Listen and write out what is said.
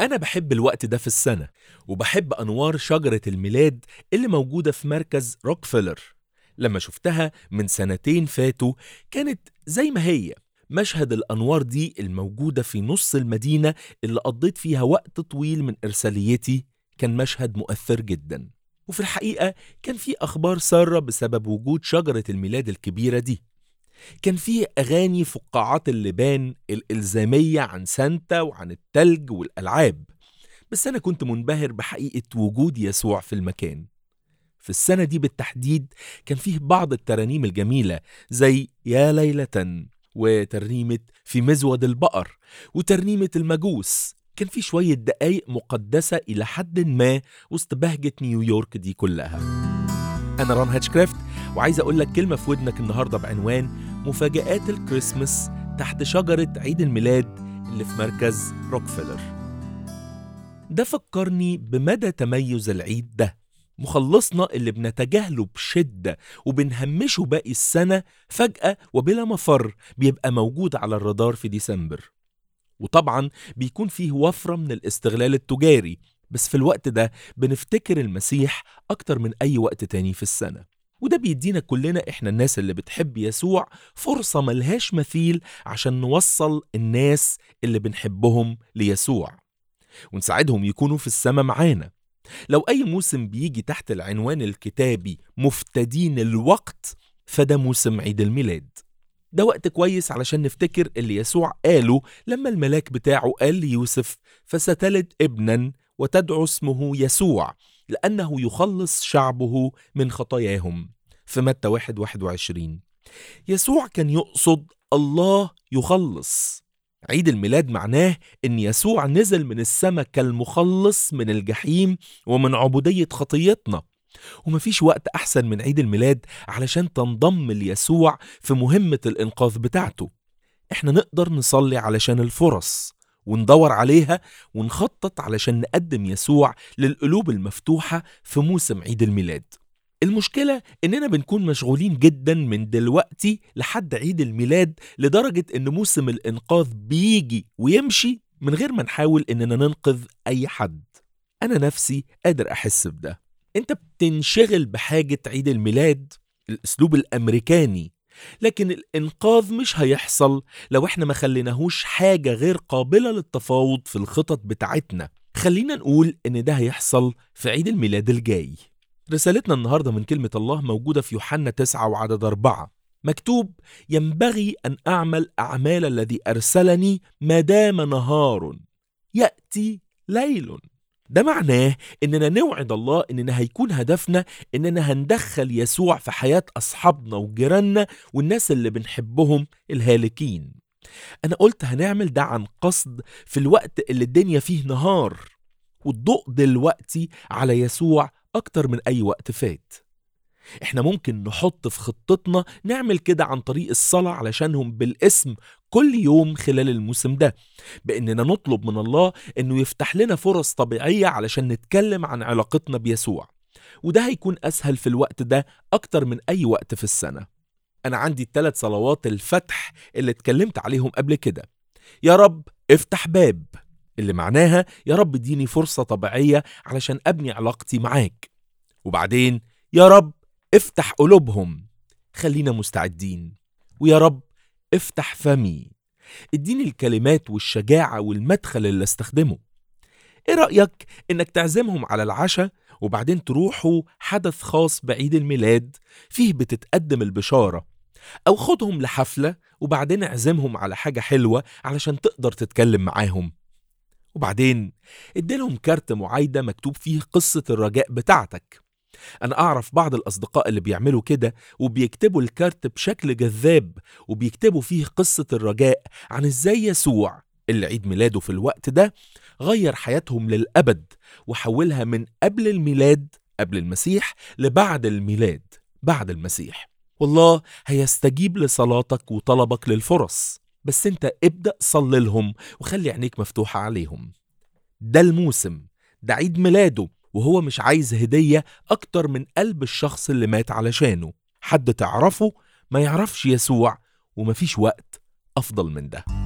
أنا بحب الوقت ده في السنة وبحب أنوار شجرة الميلاد اللي موجودة في مركز روكفيلر لما شفتها من سنتين فاتوا كانت زي ما هي مشهد الأنوار دي الموجودة في نص المدينة اللي قضيت فيها وقت طويل من إرساليتي كان مشهد مؤثر جدا وفي الحقيقة كان في أخبار سارة بسبب وجود شجرة الميلاد الكبيرة دي كان في أغاني فقاعات اللبان الإلزامية عن سانتا وعن التلج والألعاب بس أنا كنت منبهر بحقيقة وجود يسوع في المكان في السنة دي بالتحديد كان فيه بعض الترانيم الجميلة زي يا ليلة وترنيمة في مزود البقر وترنيمة المجوس كان في شوية دقايق مقدسة إلى حد ما وسط بهجة نيويورك دي كلها أنا ران هاتشكرافت وعايز أقول لك كلمة في ودنك النهاردة بعنوان مفاجآت الكريسماس تحت شجرة عيد الميلاد اللي في مركز روكفيلر ده فكرني بمدى تميز العيد ده مخلصنا اللي بنتجاهله بشدة وبنهمشه باقي السنة فجأة وبلا مفر بيبقى موجود على الرادار في ديسمبر وطبعا بيكون فيه وفرة من الاستغلال التجاري بس في الوقت ده بنفتكر المسيح أكتر من أي وقت تاني في السنة وده بيدينا كلنا إحنا الناس اللي بتحب يسوع فرصة ملهاش مثيل عشان نوصل الناس اللي بنحبهم ليسوع ونساعدهم يكونوا في السماء معانا لو أي موسم بيجي تحت العنوان الكتابي مفتدين الوقت فده موسم عيد الميلاد ده وقت كويس علشان نفتكر اللي يسوع قاله لما الملاك بتاعه قال ليوسف فستلد ابنا وتدعو اسمه يسوع لأنه يخلص شعبه من خطاياهم في متى 1 21 يسوع كان يقصد الله يخلص عيد الميلاد معناه ان يسوع نزل من السماء كالمخلص من الجحيم ومن عبودية خطيتنا ومفيش وقت احسن من عيد الميلاد علشان تنضم ليسوع في مهمة الانقاذ بتاعته احنا نقدر نصلي علشان الفرص وندور عليها ونخطط علشان نقدم يسوع للقلوب المفتوحة في موسم عيد الميلاد المشكلة إننا بنكون مشغولين جدا من دلوقتي لحد عيد الميلاد لدرجة إن موسم الإنقاذ بيجي ويمشي من غير ما نحاول إننا ننقذ أي حد أنا نفسي قادر أحس بده أنت بتنشغل بحاجة عيد الميلاد الأسلوب الأمريكاني لكن الإنقاذ مش هيحصل لو إحنا ما خليناهوش حاجة غير قابلة للتفاوض في الخطط بتاعتنا خلينا نقول إن ده هيحصل في عيد الميلاد الجاي رسالتنا النهاردة من كلمة الله موجودة في يوحنا 9 وعدد أربعة مكتوب ينبغي أن أعمل أعمال الذي أرسلني ما دام نهار يأتي ليل ده معناه إننا نوعد الله إننا هيكون هدفنا إننا هندخل يسوع في حياة أصحابنا وجيراننا والناس اللي بنحبهم الهالكين أنا قلت هنعمل ده عن قصد في الوقت اللي الدنيا فيه نهار والضوء دلوقتي على يسوع أكتر من أي وقت فات احنا ممكن نحط في خطتنا نعمل كده عن طريق الصلاة علشانهم بالاسم كل يوم خلال الموسم ده بأننا نطلب من الله أنه يفتح لنا فرص طبيعية علشان نتكلم عن علاقتنا بيسوع وده هيكون أسهل في الوقت ده أكتر من أي وقت في السنة أنا عندي الثلاث صلوات الفتح اللي اتكلمت عليهم قبل كده يا رب افتح باب اللي معناها يا رب اديني فرصة طبيعية علشان أبني علاقتي معاك وبعدين يا رب افتح قلوبهم خلينا مستعدين ويا رب افتح فمي اديني الكلمات والشجاعة والمدخل اللي استخدمه ايه رأيك انك تعزمهم على العشاء وبعدين تروحوا حدث خاص بعيد الميلاد فيه بتتقدم البشارة او خدهم لحفلة وبعدين اعزمهم على حاجة حلوة علشان تقدر تتكلم معاهم وبعدين اديلهم كارت معايدة مكتوب فيه قصة الرجاء بتاعتك أنا أعرف بعض الأصدقاء اللي بيعملوا كده وبيكتبوا الكارت بشكل جذاب وبيكتبوا فيه قصة الرجاء عن إزاي يسوع اللي عيد ميلاده في الوقت ده غير حياتهم للأبد وحولها من قبل الميلاد قبل المسيح لبعد الميلاد بعد المسيح والله هيستجيب لصلاتك وطلبك للفرص بس انت ابدأ صلي لهم وخلي عينيك مفتوحة عليهم ده الموسم ده عيد ميلاده وهو مش عايز هدية أكتر من قلب الشخص اللي مات علشانه حد تعرفه ما يعرفش يسوع ومفيش وقت أفضل من ده